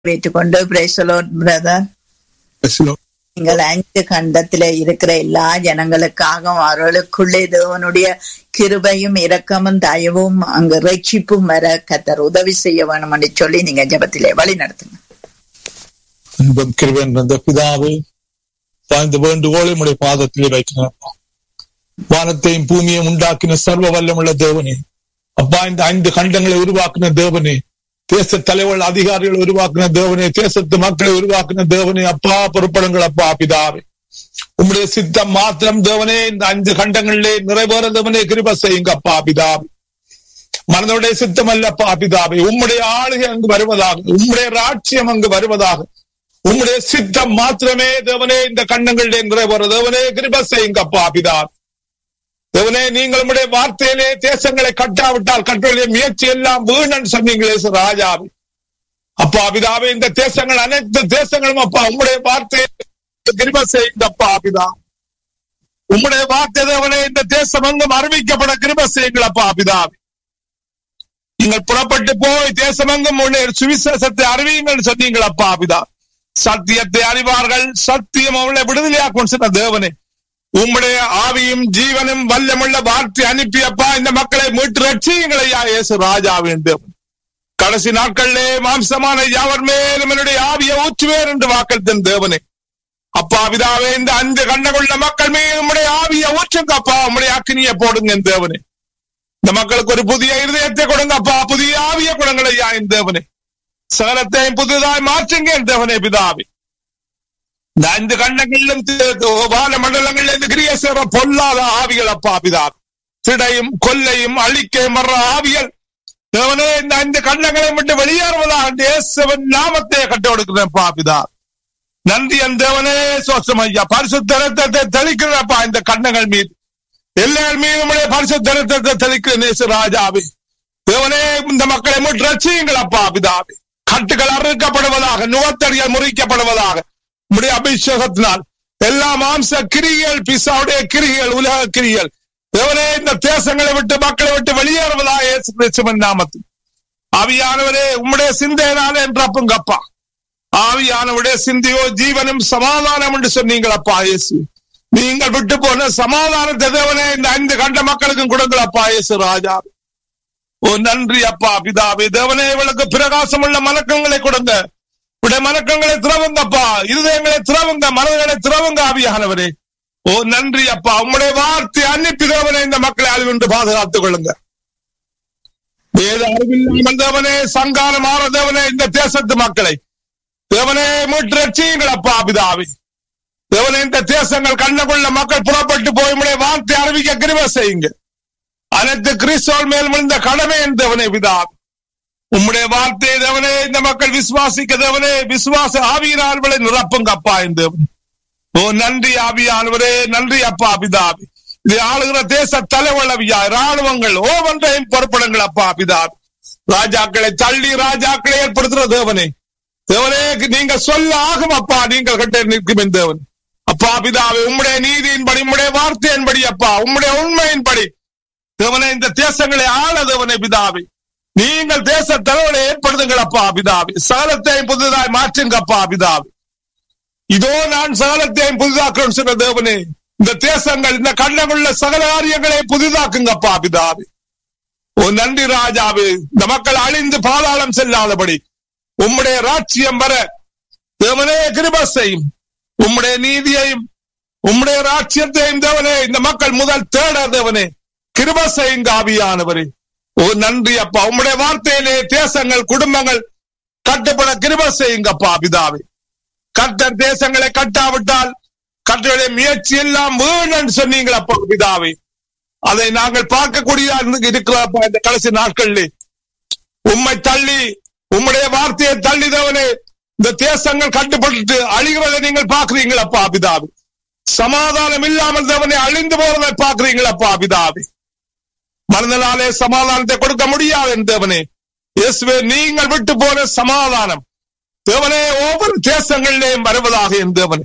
வைத்துக்கொண்டு praise the lord brother Praise the Lord. நீங்கள் அஞ்சு கண்டத்திலே இருக்கிற எல்லா ஜனங்களுக்காகவும் அவர்களுக்குள்ளே தேவனுடைய கிருபையும் இரக்கமும் தயவும் அங்கு ரட்சிப்பும் வர கத்தர் உதவி செய்ய வேணும் என்று சொல்லி நீங்க ஜெபத்திலே வழி நடத்துங்க அன்பும் கிருபன் வந்த பிதாவே தாழ்ந்த வேண்டுகோளை உடைய பாதத்திலே வைக்கிறேன் வானத்தையும் பூமியையும் உண்டாக்கின சர்வ வல்லமுள்ள தேவனே அப்பா இந்த ஐந்து கண்டங்களை உருவாக்கின தேவனே தேச தலைவர்கள் அதிகாரிகளை உருவாக்கின தேவனே தேசத்து மக்களை உருவாக்கின தேவனே அப்பா பொறுப்படுங்கள் அப்பா பிதாவே உம்முடைய சித்தம் மாத்திரம் தேவனே இந்த அஞ்சு கண்டங்களிலே நிறைவேற தேவனே கிருப செய்யுங்க அப்பா பிதாவே மனதுடைய சித்தம் அல்லப்பா பிதாவே உம்முடைய ஆளுகை அங்கு வருவதாக உம்முடைய ராட்சியம் அங்கு வருவதாக உம்முடைய சித்தம் மாத்திரமே தேவனே இந்த கண்ணங்களிலே நிறைவேற தேவனே கிருப செய்யுங்கப்பா பிதாவே தேவனே நீங்கள் உம்முடைய வார்த்தையிலே தேசங்களை கட்டாவிட்டால் கட்டுடைய முயற்சி எல்லாம் வீணன் சொன்னீங்களே சு ராஜாவே அப்பா பிதாவே இந்த தேசங்கள் அனைத்து தேசங்களும் அப்பா உம்முடைய வார்த்தையை கிருப செய்யுங்கப்பா பிதா உம்முடைய வார்த்தை தேவனே இந்த தேசம் எங்கும் அறிவிக்கப்பட கிருப செய்யுங்களப்பா பிதாவே நீங்கள் புறப்பட்டு போய் தேசமெங்கும் உள்ள சுவிசேஷத்தை அறிவியுங்கள் சொன்னீங்களப்பா பிதா சத்தியத்தை அறிவார்கள் சத்தியம் அவளை விடுதலையாக்கும் சொன்ன தேவனே உம்முடைய ஆவியும் ஜீவனும் வல்லமுள்ள வார்த்தை அனுப்பியப்பா இந்த மக்களை மீட்டு ரட்சியுங்கள் ஐயா இயேசு ராஜாவின் தேவன் கடைசி நாட்களிலே மாம்சமான யாவர் மேலும் என்னுடைய ஆவியை ஊற்றுவேர் என்று வாக்களித்தன் தேவனே அப்பா பிதாவே இந்த அஞ்சு கண்ணகுள்ள மக்கள் மீது உம்முடைய ஆவியை ஊற்றுங்க அப்பா உம்முடைய அக்னியை போடுங்க என் தேவனே இந்த மக்களுக்கு ஒரு புதிய இருதயத்தை கொடுங்க அப்பா புதிய ஆவிய கொடுங்கள் ஐயா என் தேவனே சகலத்தையும் புதிதாய் மாற்றுங்க என் தேவனே பிதாவே இந்த ஐந்து கண்டங்களிலும் வான மண்டலங்களில் இந்த கிரிய சேர பொல்லாத ஆவிகள் அப்பா பிதாவே திடையும் கொல்லையும் அழிக்க மற ஆவிகள் தேவனே இந்த ஐந்து கண்டங்களை விட்டு வெளியேறுவதாக இயேசுவின் நாமத்தை கட்ட கொடுக்கிறேன் பாபிதா நன்றி என் தேவனே சோசம் ஐயா பரிசுத்த ரத்தத்தை தெளிக்கிறப்பா இந்த கண்ணங்கள் மீது எல்லார் மீதும் உடைய பரிசுத்த ரத்தத்தை தெளிக்கிற நேச ராஜாவே தேவனே இந்த மக்களை மீட்டு ரட்சியுங்கள் அப்பா பிதாவே கட்டுகள் அறுக்கப்படுவதாக நுகத்தடிகள் முறிக்கப்படுவதாக உடைய அபிஷேகத்தினால் எல்லா மாம்ச கிரிகள் பிசாவுடைய கிரிகள் உலக கிரிகள் தேவனே இந்த தேசங்களை விட்டு மக்களை விட்டு வெளியேறுவதாக இயேசு கிறிஸ்துவின் நாமத்தில் ஆவியானவரே உம்முடைய சிந்தையினாலே என்றப்பா ஆவியானவருடைய சிந்தையோ ஜீவனும் சமாதானம் என்று சொன்னீங்கள் அப்பா இயேசு நீங்கள் விட்டு போன சமாதானத்தை தேவனே இந்த ஐந்து கண்ட மக்களுக்கும் கொடுங்கள் அப்பா இயேசு ராஜா ஓ நன்றி அப்பா பிதாவே தேவனே இவளுக்கு பிரகாசம் உள்ள மலக்கங்களை கொடுங்க உடைய மலக்கங்களை திறவுங்கப்பா இருதயங்களை திறவுங்க மனதுகளை திறவுங்க ஆவியானவரே ஓ நன்றி அப்பா உம்முடைய வார்த்தை அன்னிப்பி தேவனே இந்த மக்களை அழிவின்று பாதுகாத்துக் கொள்ளுங்க வேத அறிவில்லாமல் தேவனே சங்காரம் ஆற தேவனே இந்த தேசத்து மக்களை தேவனே மீட்டு ரட்சியுங்கள் அப்பா பிதாவே தேவனே இந்த தேசங்கள் கண்ணக்குள்ள மக்கள் புறப்பட்டு போய் உடைய வார்த்தை அறிவிக்க கிருப செய்யுங்க அனைத்து கிறிஸ்தவல் மேல் விழுந்த கடமை என் தேவனே பிதா உம்முடைய வார்த்தை தேவனே இந்த மக்கள் விசுவாசிக்க தேவனே விசுவாச ஆவியினால்களை நிரப்புங்க அப்பா என் தேவனே ஓ நன்றி ஆவியானவரே நன்றி அப்பா பிதாபி இது ஆளுகிற தேச தலைவளவியா ராணுவங்கள் ஒவ்வொன்றையும் பொறுப்படுங்கள் அப்பா பிதாபி ராஜாக்களை தள்ளி ராஜாக்களை ஏற்படுத்துற தேவனே தேவனே நீங்க சொல்ல ஆகும் அப்பா நீங்கள் கட்ட நிற்கும் என் தேவன் அப்பா பிதாவே உம்முடைய நீதியின்படி உம்முடைய வார்த்தையின்படி அப்பா உம்முடைய உண்மையின்படி தேவனே இந்த தேசங்களை ஆள தேவனே பிதாவே நீங்கள் தேச தலைவரை ஏற்படுத்துங்கள் அப்பா பிதாவே சகலத்தையும் புதிதாய் மாற்றுங்க அப்பா பிதாவே இதோ நான் சகலத்தையும் புதிதாக்கணும் சொன்ன தேவனே இந்த தேசங்கள் இந்த கண்ணங்குள்ள சகல காரியங்களை புதிதாக்குங்கப்பா பிதாவே ஓ நன்றி ராஜாவே இந்த மக்கள் அழிந்து பாதாளம் செல்லாதபடி உம்முடைய ராட்சியம் வர தேவனே கிருப செய்யும் உம்முடைய நீதியையும் உம்முடைய ராட்சியத்தையும் தேவனே இந்த மக்கள் முதல் தேட தேவனே கிருப செய்யுங்க ஆவியானவரே ஓ நன்றி அப்பா உம்முடைய வார்த்தையிலே தேசங்கள் குடும்பங்கள் கட்டுப்பட கிருப செய்யுங்கப்பா பிதாவே கர்த்தர் தேசங்களை கட்டாவிட்டால் கர்த்தருடைய முயற்சி எல்லாம் வீணன் சொன்னீங்களப்பா பிதாவே அதை நாங்கள் பார்க்கக்கூடிய இருக்கிறப்பா இந்த கடைசி நாட்களில் உம்மை தள்ளி உம்முடைய வார்த்தையை தள்ளிதவனே இந்த தேசங்கள் கட்டுப்பட்டு அழிகிறதை நீங்கள் பாக்குறீங்களப்பா பிதாவே சமாதானம் இல்லாமல் தேவனை அழிந்து போறதை பாக்குறீங்களப்பா பிதாவே மனதனாலே சமாதானத்தை கொடுக்க முடியாது என் தேவனே இயேசுவே நீங்கள் விட்டு போன சமாதானம் தேவனே ஒவ்வொரு தேசங்களிலேயும் வருவதாக என் தேவனே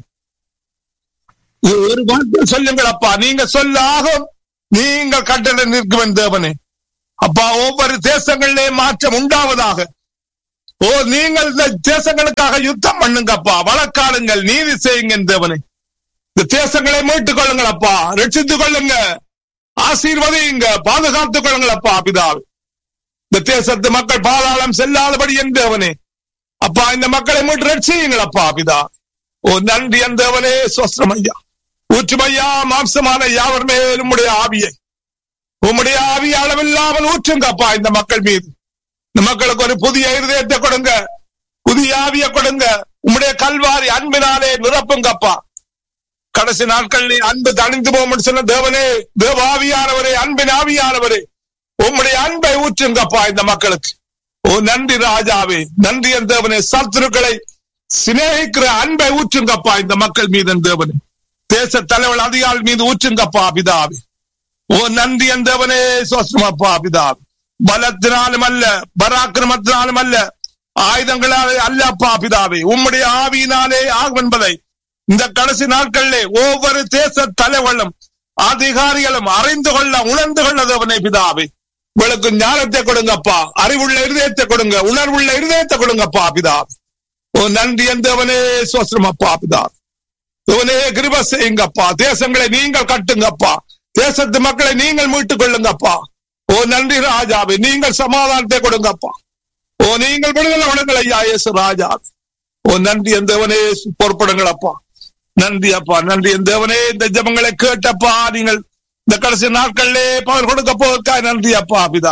ஒரு வார்த்தை சொல்லுங்கள் அப்பா நீங்க சொல்ல ஆகும் நீங்கள் கட்டளை நிற்கும் என் தேவனே அப்பா ஒவ்வொரு தேசங்களிலேயும் மாற்றம் உண்டாவதாக ஓ நீங்கள் இந்த தேசங்களுக்காக யுத்தம் பண்ணுங்கப்பா வழக்காடுங்கள் நீதி செய்யுங்க தேவனை இந்த தேசங்களை மீட்டுக் கொள்ளுங்கள் அப்பா ரட்சித்துக் கொள்ளுங்க ஆசீர்வதியுங்க பாதுகாத்துக் கொள்ளுங்கள் அப்பா பிதாவே இந்த தேசத்து மக்கள் பாதாளம் செல்லாதபடி என் தேவனே அப்பா இந்த மக்களை மீட்டு ரட்சியுங்கள் அப்பா பிதா ஓ நன்றி என் தேவனே சொஸ்திரம் ஐயா ஊற்றுமையா மாம்சமான யாவர் மேல் உம்முடைய ஆவியை உம்முடைய ஆவி அளவில்லாமல் ஊற்றுங்கப்பா இந்த மக்கள் மீது இந்த மக்களுக்கு ஒரு புதிய இருதயத்தை கொடுங்க புதிய ஆவியை கொடுங்க உம்முடைய கல்வாரி அன்பினாலே நிரப்புங்கப்பா கடைசி நாட்களில் அன்பு தணிந்து போகும் சொன்ன தேவனே தேவாவியானவரே அன்பின் ஆவியானவரே உம்முடைய அன்பை ஊற்றுங்கப்பா இந்த மக்களுக்கு ஓ நன்றி ராஜாவே நன்றி என் தேவனே சத்துருக்களை சிநேகிக்கிற அன்பை ஊற்றுங்கப்பா இந்த மக்கள் மீது என் தேவனே தேச தலைவர் அதிகாரி மீது ஊற்றுங்கப்பா பிதாவே ஓ நன்றி என் தேவனே சோசமப்பா பிதாவே பலத்தினாலும் அல்ல பராக்கிரமத்தினாலும் அல்ல ஆயுதங்களாலே அல்லப்பா பிதாவே உம்முடைய ஆவியினாலே ஆகும் என்பதை இந்த கடைசி நாட்களிலே ஒவ்வொரு தேச தலைவர்களும் அதிகாரிகளும் அறிந்து கொள்ள உணர்ந்து கொள்ள தேவனே பிதாவே உங்களுக்கு ஞானத்தை கொடுங்கப்பா அறிவுள்ள இருதயத்தை கொடுங்க உணர்வுள்ள இருதயத்தை கொடுங்கப்பா பிதாவே ஓ நன்றி எந்தவனே சோசனமப்பா பிதாவே இவனே கிருப செய்யுங்கப்பா தேசங்களை நீங்கள் கட்டுங்கப்பா தேசத்து மக்களை நீங்கள் மீட்டுக் கொள்ளுங்கப்பா ஓ நன்றி ராஜாவே நீங்கள் சமாதானத்தை கொடுங்கப்பா ஓ நீங்கள் விடுதலை வழங்கல் ஐயா இயேசு ராஜா ஓ நன்றி என் தேவனே பொறுப்படுங்கள் அப்பா நன்றி அப்பா நன்றி என் தேவனே இந்த ஜபங்களை கேட்டப்பா நீங்கள் இந்த கடைசி நாட்களிலே பவர் கொடுக்க போவதற்காக நன்றி அப்பா பிதா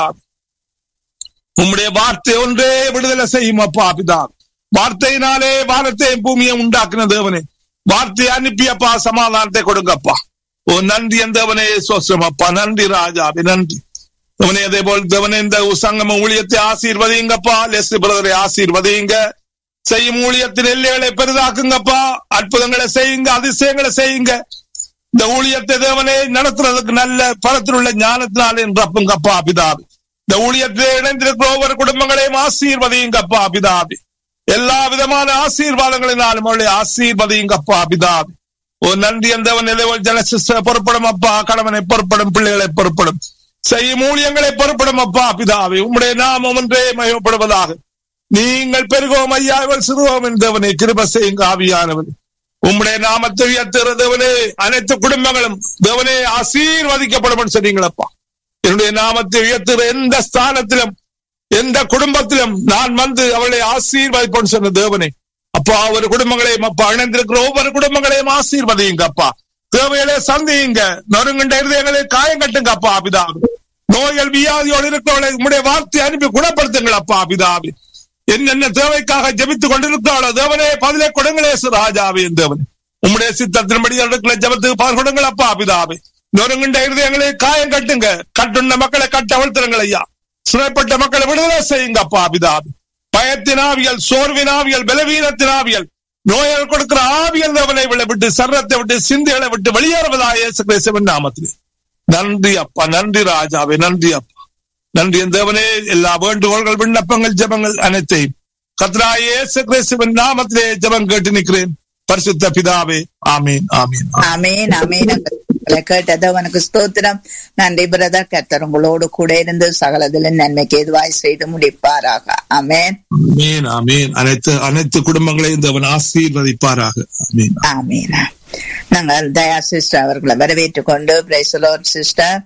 உம்முடைய வார்த்தை ஒன்றே விடுதலை செய்யும் அப்பா பிதா வார்த்தையினாலே வானத்தையும் பூமியை உண்டாக்குன தேவனே வார்த்தை அனுப்பியப்பா சமாதானத்தை கொடுங்கப்பா ஓ நன்றி என் தேவனே சோசம் அப்பா நன்றி ராஜாவே நன்றி தேவனே அதே போல் தேவனே இந்த சங்கம ஊழியத்தை ஆசீர்வதிங்கப்பா லெஸ் பிரதரை ஆசீர்வதிங்க செய்யும் ஊழியத்தின் எல்லைகளை பெரிதாக்குங்கப்பா அற்புதங்களை செய்யுங்க அதிசயங்களை செய்யுங்க இந்த ஊழியத்தை தேவனே நடத்துறதுக்கு நல்ல பலத்தில் உள்ள ஞானத்தினாலே ரப்புங்கப்பா பிதாபி இந்த ஊழியத்திலே இணைந்திருக்கிற ஒவ்வொரு குடும்பங்களையும் ஆசீர்வதியுங்கப்பா பிதாபி எல்லா விதமான ஆசீர்வாதங்களினாலும் அவளை ஆசீர்வதியுங்கப்பா பிதாபி ஓ நன்றி எந்தவன் நிலைவல் ஜனசிஸ்ட பொறுப்படும் அப்பா கணவனை பொறுப்படும் பிள்ளைகளை பொறுப்படும் செய்யும் ஊழியங்களை பொறுப்படும் அப்பா பிதாவே உம்முடைய நாமம் ஒன்றே மயப்படுவதாக நீங்கள் பெருகோம் ஐயா இவள் சிறுவோம் என்றவனை கிருப செய்யுங்க ஆவியானவன் உம்முடைய நாமத்தை உயர்த்துகிறதவனே அனைத்து குடும்பங்களும் தேவனே ஆசீர்வதிக்கப்படும் சொன்னீங்களப்பா என்னுடைய நாமத்தை உயர்த்துகிற எந்த ஸ்தானத்திலும் எந்த குடும்பத்திலும் நான் வந்து அவளை ஆசீர்வதிப்போம் சொன்ன தேவனே அப்பா ஒரு குடும்பங்களையும் அப்பா இணைந்திருக்கிற ஒவ்வொரு குடும்பங்களையும் ஆசீர்வதியுங்க அப்பா தேவைகளை சந்தியுங்க நொறுங்குண்ட இருதயங்களை காயம் கட்டுங்க அப்பா பிதாவி நோய்கள் வியாதியோடு இருக்கிறவளை உங்களுடைய வார்த்தை அனுப்பி குணப்படுத்துங்கள் அப்பா பிதாவி என்னென்ன தேவைக்காக ஜபித்துக் கொண்டிருக்கிறாளோ தேவனே பதிலை கொடுங்களே ராஜாவே தேவனே உம்முடைய சித்தத்தின்படி இருக்கிற ஜபத்துக்கு பால் கொடுங்கள் அப்பா பிதாவே நொறுங்குண்ட இருதயங்களை காயம் கட்டுங்க கட்டுண்ட மக்களை கட்ட அவிழ்த்துறங்கள் ஐயா சிறைப்பட்ட மக்களை விடுதலை செய்யுங்க அப்பா பிதாவே பயத்தின் ஆவியல் சோர்வின் ஆவியல் பலவீனத்தின் ஆவியல் நோயால் கொடுக்கிற ஆவியல் அவனை விட்டு சர்ரத்தை விட்டு சிந்தைகளை விட்டு வெளியேறுவதாக இயேசு கிறிஸ்துவின் நாமத்திலே நன்றி அப்பா நன்றி ராஜாவே நன்றி அப்பா நன்றி என் தேவனே எல்லா வேண்டுகோள்கள் விண்ணப்பங்கள் ஜபங்கள் அனைத்தையும் கத்ரா இயேசு கிறிஸ்துவின் நாமத்திலே ஜபம் கேட்டு நிற்கிறேன் பரிசுத்த பிதாவே ஆமீன் ஆமீன் ஆமேன் ஆமேன் உங்களை கேட்டது அவனுக்கு ஸ்தோத்திரம் நன்றி பிரதர் கர்த்தர் உங்களோடு கூட இருந்து சகலதில நன்மைக்கு எதுவாய் செய்து முடிப்பாராக ஆமேன் ஆமீன் ஆமீன் அனைத்து அனைத்து குடும்பங்களையும் தேவன் ஆசீர்வதிப்பாராக ஆமீன் ஆமீன் நாங்கள் தயா சிஸ்டர் அவர்களை வரவேற்றுக் கொண்டு பிரைசலோர் சிஸ்டர்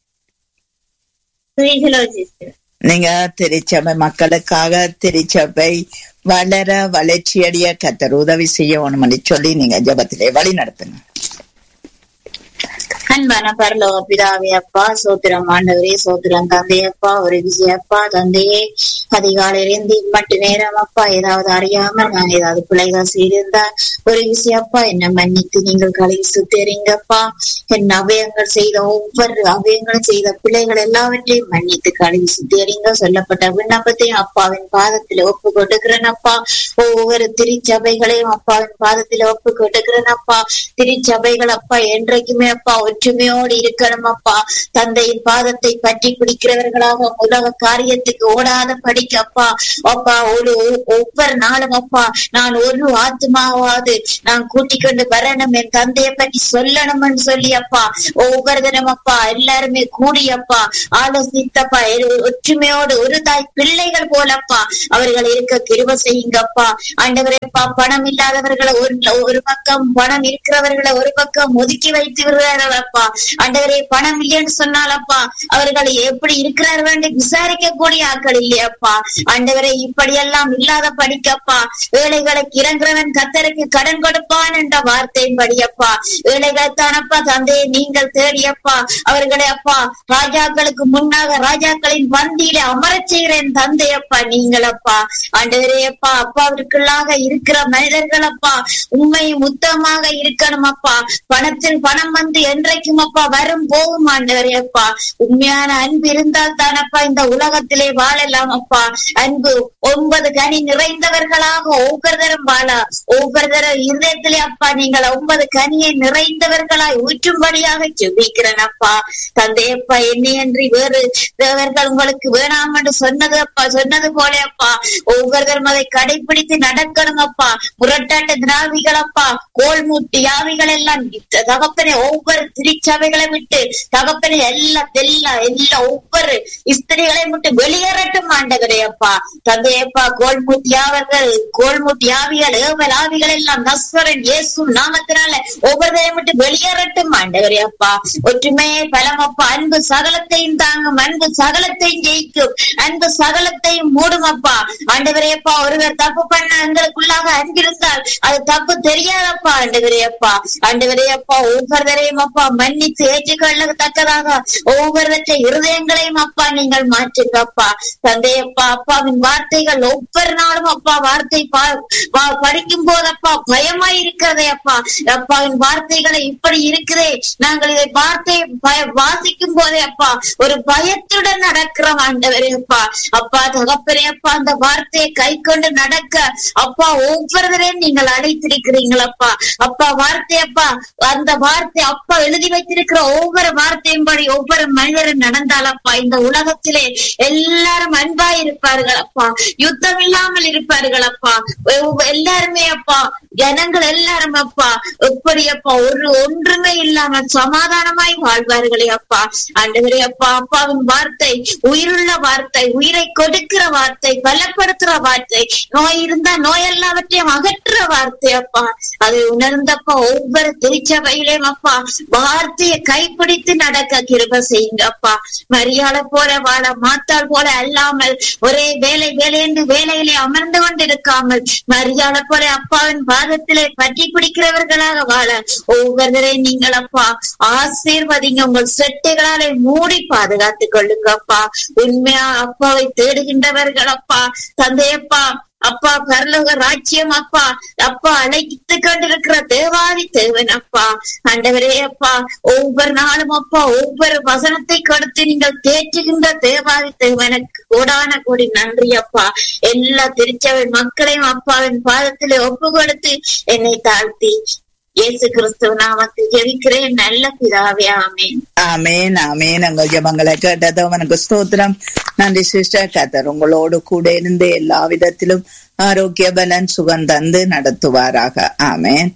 நீங்க திருச்சபை மக்களுக்காக திருச்சபை வளர வளர்ச்சியடைய கத்தர் உதவி செய்யணும்னு சொல்லி நீங்க ஜபத்திலே வழி நடத்துங்க அன்பான பரலோக பிதாவே அப்பா சோத்திரம் ஆண்டவரே சோத்திரம் தந்தையப்பா ஒரு விஜயப்பா தந்தையே அதிகாலையிலிருந்து இம்மட்டு நேரம் அப்பா ஏதாவது அறியாமல் நான் ஏதாவது பிள்ளைகள் செய்திருந்தா ஒரு விஷயப்பா என்ன மன்னித்து நீங்கள் கழுவி சுத்தரிங்கப்பா என் அவயங்கள் செய்த ஒவ்வொரு அவயங்களும் செய்த பிள்ளைகள் எல்லாவற்றையும் மன்னித்து கழுவி சுத்தரிங்க சொல்லப்பட்ட விண்ணப்பத்தையும் அப்பாவின் பாதத்தில் ஒப்பு கொடுக்கிறேன் அப்பா ஒவ்வொரு திருச்சபைகளையும் அப்பாவின் பாதத்தில் ஒப்பு கொடுக்கிறேன் அப்பா திருச்சபைகள் அப்பா என்றைக்குமே அப்பா ஒற்று ஒற்றுமையோடு இருக்கணும் அப்பா தந்தையின் பாதத்தை பற்றி பிடிக்கிறவர்களாக உலக காரியத்துக்கு ஓடாத படிக்க அப்பா அப்பா ஒரு ஒவ்வொரு நாளும் அப்பா நான் ஒரு ஆத்மாவாவது நான் கூட்டிக் கொண்டு வரணும் என் தந்தையை பற்றி சொல்லணும்னு சொல்லி அப்பா ஒவ்வொரு தினம் அப்பா எல்லாருமே கூடி அப்பா ஆலோசித்தப்பா எ- ஒற்றுமையோடு ஒரு தாய் பிள்ளைகள் போலப்பா அவர்கள் இருக்க கிருப செய்யுங்கப்பா ஆண்டவரேப்பா பணம் இல்லாதவர்களை ஒரு ஒரு பக்கம் பணம் இருக்கிறவர்களை ஒரு பக்கம் ஒதுக்கி வைத்து விடுறார்களப்பா ஆண்டவரே பணம் இல்லைன்னு சொன்னாலப்பா அவர்கள் எப்படி இருக்கிறார்கள் என்று விசாரிக்க கூடிய ஆட்கள் இல்லையப்பா ஆண்டவரே இப்படியெல்லாம் இல்லாத படிக்கப்பா ஏழைகளுக்கு இறங்குறவன் கத்தருக்கு கடன் கொடுப்பான் என்ற வார்த்தையின் படியப்பா ஏழைகள் தானப்பா தந்தையை நீங்கள் தேடியப்பா அவர்களை அப்பா ராஜாக்களுக்கு முன்னாக ராஜாக்களின் பந்தியில அமரச் செய்கிறேன் தந்தையப்பா நீங்களப்பா ஆண்டவரே அப்பா அப்பாவிற்குள்ளாக இருக்கிற மனிதர்கள் அப்பா உண்மை முத்தமாக இருக்கணும் அப்பா பணத்தில் பணம் வந்து என்றைக்கும் அப்பா வரும் போகும் ஆண்டவரே அப்பா உண்மையான அன்பு இருந்தால் தானப்பா இந்த உலகத்திலே வாழலாம் அப்பா அன்பு ஒன்பது கனி நிறைந்தவர்களாக ஒவ்வொருத்தரும் வாழ ஒவ்வொருத்தரும் இருதயத்திலே அப்பா நீங்கள் ஒன்பது கனியை நிறைந்தவர்களாய் ஊற்றும்படியாக செபிக்கிறேன் அப்பா தந்தையப்பா என்னை அன்றி வேறு தேவர்கள் உங்களுக்கு வேணாம் என்று சொன்னது அப்பா சொன்னது போல அப்பா ஒவ்வொருத்தரும் அதை கடைபிடித்து நடக்கணும் அப்பா முரட்டாட்ட திராவிகள் அப்பா கோல்மூட்டி யாவிகள் எல்லாம் தகப்பனை ஒவ்வொரு திருச்சபைகளை விட்டு தகப்பனை எல்லா எல்லா எல்லா ஒவ்வொரு ஸ்திரிகளை விட்டு வெளியேறட்டும் ஆண்டவரே அப்பா தந்தையப்பா கோல்மூட்டி யாவர்கள் கோல்மூட்டி யாவிகள் ஏவல் ஆவிகள் எல்லாம் நஸ்வரன் இயேசு நாமத்தினால ஒவ்வொருவரையும் விட்டு வெளியேறட்டும் ஆண்டவரே அப்பா ஒற்றுமையே பலம் அப்பா அன்பு சகலத்தையும் தாங்கும் அன்பு சகலத்தையும் ஜெயிக்கும் அன்பு சகலத்தையும் மூடும் அப்பா ஆண்டவரே அப்பா ஒருவர் தப்பு பண்ண எங்களுக்குள்ளாக அன்பிருந்தால் அது தப்பு தெரியாதப்பா ஆண்டவரே அப்பா ஆண்டவரே அப்பா ஒவ்வொருவரையும் அப்பா மன்னித்து ஏற்றுக்கொள்ளத்தக்கதாக ஒவ்வொருவற்றை இருதயங்களையும் அப்பா நீங்கள் மாற்றுங்கப்பா தந்தையப்பா அப்பாவின் வார்த்தைகள் ஒவ்வொரு நாளும் அப்பா வார்த்தை பா- பா- படிக்கும் போதப்பா பயமாய் இருக்கிறதே அப்பா அப்பாவின் வார்த்தைகளை இப்படி இருக்குதே நாங்கள் இதை வார்த்தையை பய- வாசிக்கும் போதே அப்பா ஒரு பயத்துடன் நடக்கிறோம் ஆண்டவரே அப்பா அப்பா தகப்பனே அப்பா அந்த வார்த்தையை கை கொண்டு நடக்க அப்பா ஒவ்வொருவரையும் நீங்கள் அழைத்திருக்கிறீங்களப்பா அப்பா வார்த்தை அப்பா அந்த வார்த்தை அப்பா எழுதி வைத்திருக்கிற ஒவ்வொரு வார்த்தையும் படி ஒவ்வொரு மனிதரும் நடந்தாலப்பா இந்த உலகத்திலே எல்லாரும் அன்பா இருப்பார்கள் அப்பா யுத்தம் இல்லாமல் இருப்பார்கள் அப்பா ஒவ்வொ- எல்லாருமே அப்பா ஜனங்கள் எல்லாரும் அப்பா எப்படி அப்பா ஒரு ஒன்றுமே இல்லாமல் சமாதானமாய் வாழ்வார்களே அப்பா ஆண்டவரே அப்பா அப்பாவின் வார்த்தை உயிருள்ள வார்த்தை உயிரை கொடுக்கிற வார்த்தை பலப்படுத்துற வார்த்தை நோய் இருந்தா நோய் எல்லாவற்றையும் அகற்றுற வார்த்தை அப்பா அதை உணர்ந்தப்பா ஒவ்வொரு திருச்சபையிலையும் அப்பா வார்த்தையை கைப்பிடித்து நடக்க கிருப செய்யுங்க அப்பா மரியாதை போல வாழ மாத்தாள் போல அல்லாமல் ஒரே வேலை வேலை என்று வேலையிலே அமர்ந்து கொண்டிருக்காமல் மரியாதை போல அப்பாவின் பாதத்திலே பற்றி பிடிக்கிறவர்களாக வாழ ஒவ்வொருவரையும் நீங்கள் அப்பா ஆசீர்வதிங்க உங்கள் செட்டுகளாலே மூடி பாதுகாத்துக் கொள்ளுங்க அப்பா உண்மையா அப்பாவை தேடுகின்றவர்கள் அப்பா தந்தையப்பா அப்பா பரலோக ராஜ்யம் அப்பா அப்பா அழைத்து கொண்டிருக்கிற தேவாதி தேவன் அப்பா ஆண்டவரே அப்பா ஒவ்வொரு நாளும் அப்பா ஒவ்வொரு வசனத்தை கொடுத்து நீங்கள் தேற்றுகின்ற தேவாதி தேவனுக்கு கோடான கோடி நன்றி அப்பா எல்லா திருச்சபை மக்களையும் அப்பாவின் பாதத்திலே ஒப்பு கொடுத்து என்னை தாழ்த்தி இயேசு கிறிஸ்துவ நாமத்தில் ஜெபிக்கிறேன் நல்ல பிதாவே ஆமென் ஆமேன் ஆமேன் உங்கள் ஜபங்களை கேட்டது அவனுக்கு ஸ்தோத்திரம் நன்றி சிஸ்டர் கத்தர் உங்களோடு கூட இருந்து எல்லா விதத்திலும் ஆரோக்கிய பலன் சுகம் தந்து நடத்துவாராக ஆமேன்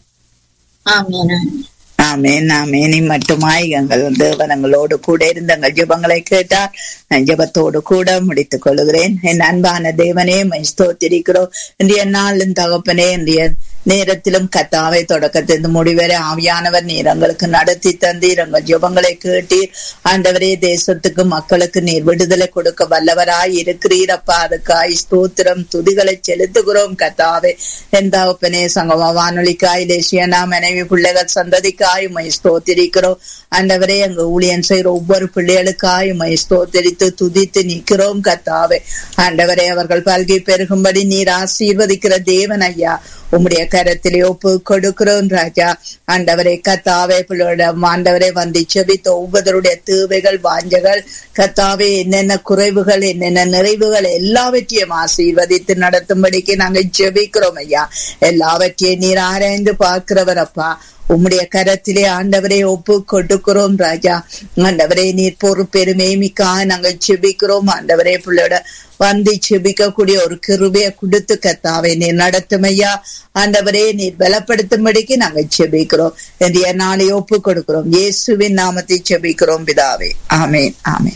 ஆமென் ஆமென். ஆமேன் ஆமேன் மட்டுமாய் எங்கள் தேவன் எங்களோடு கூட இருந்த எங்கள் ஜெபங்களை கேட்டார் நான் ஜெபத்தோடு கூட முடித்துக் கொள்கிறேன் என் அன்பான தேவனே மை ஸ்தோத்திரிக்கிறோம் இன்றைய நாளும் தகப்பனே இன்றைய நேரத்திலும் கத்தாவை தொடக்கத்திலிருந்து முடிவரை ஆவியானவர் நீர் எங்களுக்கு நடத்தி தந்தீர் எங்கள் ஜெபங்களை கேட்டீர் ஆண்டவரே தேசத்துக்கு மக்களுக்கு நீர் விடுதலை கொடுக்க வல்லவராய் இருக்கிறீர் அப்பா அதுக்காய் ஸ்தோத்திரம் துதிகளை செலுத்துகிறோம் கத்தாவே என் தகப்பனே சங்கம வானொலிக்காய் தேசியனா மனைவி பிள்ளைகள் சந்ததிக்காய் மை ஸ்தோத்திரிக்கிறோம் ஆண்டவரே எங்க ஊழியன் செய்கிற ஒவ்வொரு பிள்ளைகளுக்காய் மை ஸ்தோத்தரித்து துதித்து நிற்கிறோம் கத்தாவே ஆண்டவரே அவர்கள் பல்கி பெருகும்படி நீர் ஆசீர்வதிக்கிற தேவன் ஐயா உம்முடைய கரத்திலே ஒப்பு கொடுக்கிறோம் ராஜா ஆண்டவரே கத்தாவே பிள்ளையோட ஆண்டவரே வந்து செபித்த ஒவ்வொருவருடைய தேவைகள் வாஞ்சகள் கத்தாவே என்னென்ன குறைவுகள் என்னென்ன நிறைவுகள் எல்லாவற்றையும் ஆசீர்வதித்து நடத்தும்படிக்கு நாங்கள் ஜெபிக்கிறோம் ஐயா எல்லாவற்றையும் நீர் ஆராய்ந்து பார்க்கிறவர் அப்பா உம்முடைய கரத்திலே ஆண்டவரை ஒப்பு கொடுக்கிறோம் ராஜா ஆண்டவரே நீர் பொறுப்பெருமை மிக்கா நாங்கள் செபிக்கிறோம் ஆண்டவரே பிள்ளையோட வந்து செபிக்கக்கூடிய ஒரு கிருபையை கொடுத்து கத்தாவை நீர் நடத்தும் ஐயா ஆண்டவரே நீர் பலப்படுத்தும்படிக்கு நாங்கள் செபிக்கிறோம் என்னுடைய நாளை ஒப்பு கொடுக்கிறோம் இயேசுவின் நாமத்தை செபிக்கிறோம் பிதாவே ஆமேன் ஆமேன்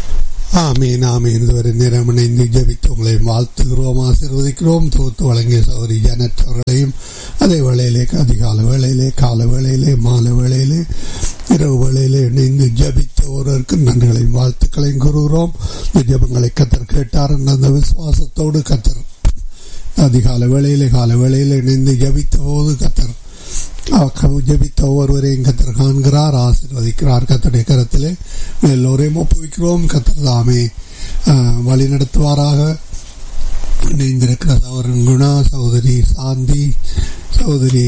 ஆமீன் ஆமீன் இதுவரை நேரம் இணைந்து ஜபித்து உங்களை வாழ்த்துகிறோம் ஆசீர்வதிக்கிறோம் தொகுத்து வழங்கிய சௌரி ஜனற்றவர்களையும் அதே வேளையிலே அதிகால வேளையிலே கால வேளையிலே மாலை வேளையிலே இரவு வேளையிலே இணைந்து ஜபித்த ஒருவருக்கு நன்றிகளையும் வாழ்த்துக்களையும் கூறுகிறோம் இந்த ஜபங்களை கத்தர் கேட்டார் என்ற அந்த விசுவாசத்தோடு கத்தர் அதிகால வேளையிலே கால வேளையிலே இணைந்து ஜபித்த போது கத்தர் ஜபித்த ஒவ்வொருவரையும் கத்தர் காண்கிறார் ஆசீர்வதிக்கிறார் கத்தருடைய கரத்திலே எல்லோரையும் ஒப்புவிக்கிறோம் கத்தர் தாமே வழி நடத்துவாராக இணைந்திருக்கிற சகோதரன் குணா சகோதரி சாந்தி சகோதரி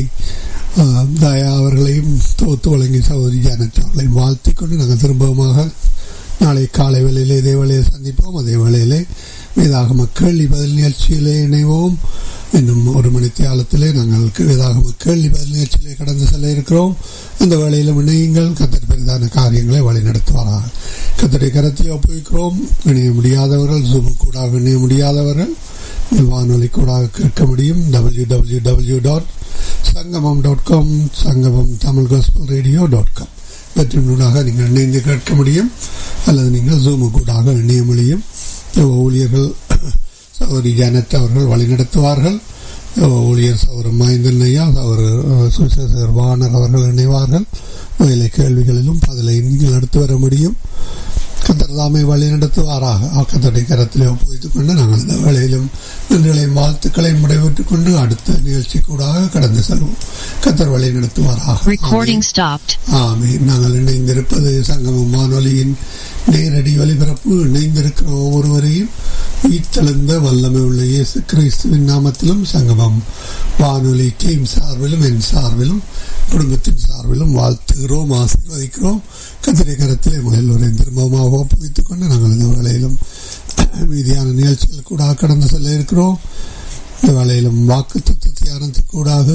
தயா அவர்களையும் தோத்து வழங்கி சகோதரி ஜானட் அவர்களையும் வாழ்த்தி கொண்டு நாங்கள் திரும்பமாக நாளை காலை வேளையிலே இதே வேளையை சந்திப்போம் அதே வேளையிலே வேதாகம கேள்வி பதில் நிகழ்ச்சியிலே இணைவோம் இன்னும் ஒரு மணி தியாலத்திலே நாங்கள் வேதாகம கேள்வி பதில் நிகழ்ச்சியிலே கடந்து செல்ல இருக்கிறோம் அந்த வேளையிலும் இணையுங்கள் கத்தர் பெரிதான காரியங்களை வழிநடத்துவாராக கத்தரை கரத்தில் ஒப்புவிக்கிறோம் இணைய முடியாதவர்கள் ஜூம் கூட இணைய முடியாதவர்கள் வானொலி கூட கேட்க முடியும் W W W dot Sangamam dot com Sangamam Tamil gospel radio dot com இவற்றினூடாக நீங்கள் இணைந்து கேட்க முடியும் அல்லது நீங்கள் ஜூமு கூடாக இணைய முடியும் ஊழியர்கள் சௌரி ஜானட் அவர்கள் வழிநடத்துவார்கள் ஊழியர் சௌர மஹேந்திரன் ஐயா அவர் சுசேசர் வானர் அவர்கள் இணைவார்கள் வேலை கேள்விகளிலும் பதிலை நீங்கள் எடுத்து வர முடியும் கத்தர் தாமே வழி நடத்துவாராக கத்தருடைய கரத்திலே ஒப்புவித்துக் கொண்டு நாங்கள் இந்த வேலையிலும் நன்றிகளையும் வாழ்த்துக்களையும் விடைபெற்றுக் கொண்டு அடுத்த நிகழ்ச்சி கூடாக கடந்து செல்வோம் கத்தர் வழி நடத்துவாராக ஆமே நாங்கள் இணைந்திருப்பது சங்கமம் வானொலியின் நேரடி ஒலிபரப்பு இணைந்திருக்கிற ஒவ்வொருவரையும் உயிர்த்தெழுந்த வல்லமை உள்ள இயேசு கிறிஸ்துவின் நாமத்திலும் சங்கமம் வானொலி டீம் சார்பிலும் என் சார்பிலும் குடும்பத்தின் சார்பிலும் வாழ்த்துகிறோம் ஆசீர்வதிக்கிறோம் கத்திரை கரத்திலே எல்லோரையும் திரும்பமாக ஒப்புவித்துக் கொண்டு நாங்கள் இந்த வேளையிலும் மீதியான நிகழ்ச்சிகள் கூட கடந்து செல்ல இருக்கிறோம் இந்த வேளையிலும் வாக்கு தத்துவ தியானத்துக்கு கூடாக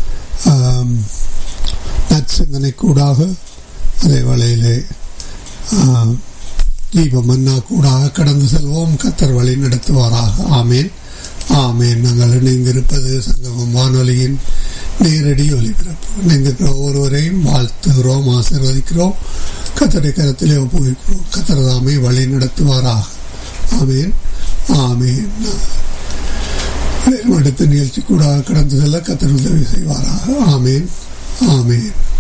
நற்சிந்தனை கூடாக அதே வேளையிலே தீப மன்னா கூடாக கடந்து செல்வோம் கத்தர் வழி நடத்துவாராக ஆமேன் ஆமேன் நாங்கள் இணைந்திருப்பது சங்கமம் வானொலியின் நேரடி ஒலிபரப்பு இணைந்திருக்கிற ஒவ்வொருவரையும் வாழ்த்துகிறோம் ஆசீர்வதிக்கிறோம் கத்தரை கரத்திலே ஒப்புவிக்கிறோம் கத்தரதாமே வழி நடத்துவாராக ஆமேன் ஆமேன் அடுத்த நிகழ்ச்சி கூட கடந்து செல்ல கத்தர் உதவி செய்வாராக ஆமேன் ஆமேன்